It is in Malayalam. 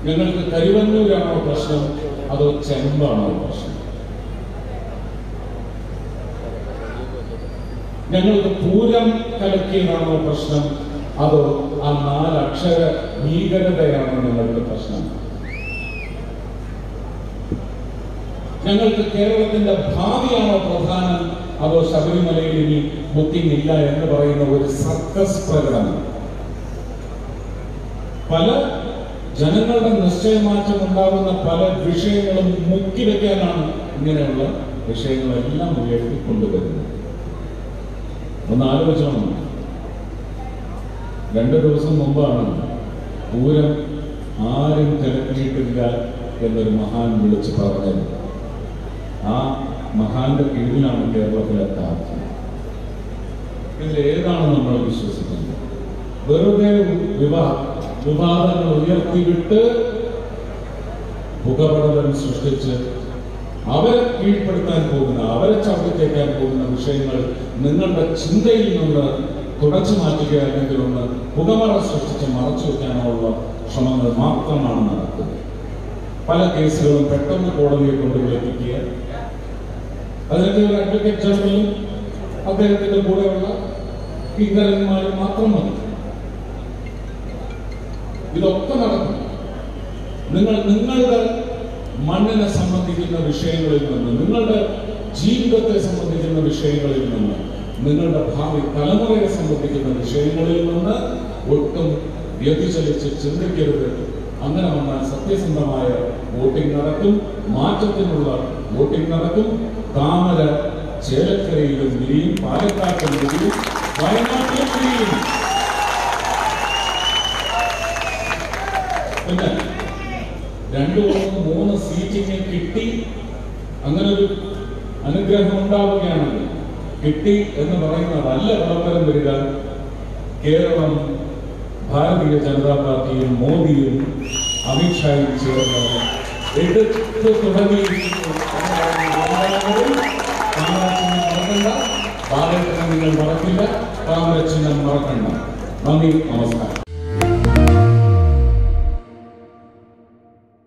ഞങ്ങൾക്ക് കരുവന്നൂരാണോ പ്രശ്നം അതോ ചെമ്പാണോ പ്രശ്നം ഞങ്ങൾക്ക് പൂരം കലക്കിയതാണോ പ്രശ്നം അതോ ആ നാലക്ഷര ഭീകരതയാണോ ഞങ്ങളുടെ പ്രശ്നം ഞങ്ങൾക്ക് കേരളത്തിന്റെ ഭാവിയാണോ പ്രധാനം അതോ ശബരിമലയിൽ ഇനി ബുക്കിംഗ് ഇല്ല എന്ന് പറയുന്ന ഒരു സർക്കസ് പ്രകടനം പല ജനങ്ങളുടെ നിശ്ചയമാറ്റം ഉണ്ടാകുന്ന പല വിഷയങ്ങളും മുക്കിവെക്കാനാണ് ഇങ്ങനെയുള്ള വിഷയങ്ങളെല്ലാം ഉയർത്തിക്കൊണ്ടുവരുന്നത് ഒന്ന് ആലോചിച്ചോണം രണ്ടു ദിവസം മുമ്പാണ് പൂരം ആരും തിരക്കിയിട്ടില്ല എന്നൊരു മഹാൻ വിളിച്ചു പറഞ്ഞത് ആ മഹാന്റെ കീഴിലാണ് കേരളത്തിലെ പ്രാർത്ഥന ഇതിൽ ഏതാണ് നമ്മൾ വിശ്വസിക്കുന്നത് വെറുതെ വിവാ വിവാദങ്ങൾ ഉയർത്തിവിട്ട് പുകപടലം സൃഷ്ടിച്ച് അവരെ കീഴ്പ്പെടുത്താൻ പോകുന്ന അവരെ ചവിട്ടിത്തേക്കാൻ പോകുന്ന വിഷയങ്ങൾ നിങ്ങളുടെ ചിന്തയിൽ നിന്ന് തുടച്ചു മാറ്റുക അല്ലെങ്കിൽ ഒന്ന് പുകമറ സൃഷ്ടിച്ച് മറച്ചു വെക്കാനുള്ള ശ്രമങ്ങൾ മാത്രമാണ് നടക്കുന്നത് പല കേസുകളും പെട്ടെന്ന് കോടതിയെ കൊണ്ട് വിളിപ്പിക്കുക അതിനൊക്കെ ഒരു അഡ്വക്കേറ്റ് ജനറലും അദ്ദേഹത്തിന്റെ കൂടെയുള്ള കിങ്കരന്മാരും മാത്രം മതി ഇതൊക്കെ നടക്കും നിങ്ങൾ നിങ്ങളുടെ മണ്ണിനെ സംബന്ധിക്കുന്ന വിഷയങ്ങളിൽ നിന്ന് നിങ്ങളുടെ ജീവിതത്തെ സംബന്ധിക്കുന്ന വിഷയങ്ങളിൽ നിന്ന് നിങ്ങളുടെ ഭാവി തലമുറയെ സംബന്ധിക്കുന്ന വിഷയങ്ങളിൽ നിന്ന് ഒട്ടും വ്യതിചലിച്ച് ചിന്തിക്കരുത് അങ്ങനെ വന്നാൽ സത്യസന്ധമായ വോട്ടിംഗ് നടക്കും മാറ്റത്തിനുള്ള വോട്ടിംഗ് നടക്കും താമര ചേലക്കരയിലും വിരിയും പാലക്കാട്ടിലും വിരിയും വയനാട്ടിലും വിരിയും പിന്നെ രണ്ടു മൂന്ന് മൂന്ന് സീറ്റിന് കിട്ടി അങ്ങനെ ഒരു അനുഗ്രഹം ഉണ്ടാവുകയാണെങ്കിൽ കിട്ടി എന്ന് പറയുന്നതല്ല വിളംബരം വരിക കേരളം ഭാരതീയ ജനതാ പാർട്ടിയും മോദിയും അമിത്ഷായും ചേർന്ന് എടുത്തു തുടങ്ങിയിരിക്കുന്നു മറക്കണ്ട ബാലചിഹ്നം നിങ്ങൾ മറക്കില്ല താമര ചിഹ്നം മറക്കണ്ട നന്ദി നമസ്കാരം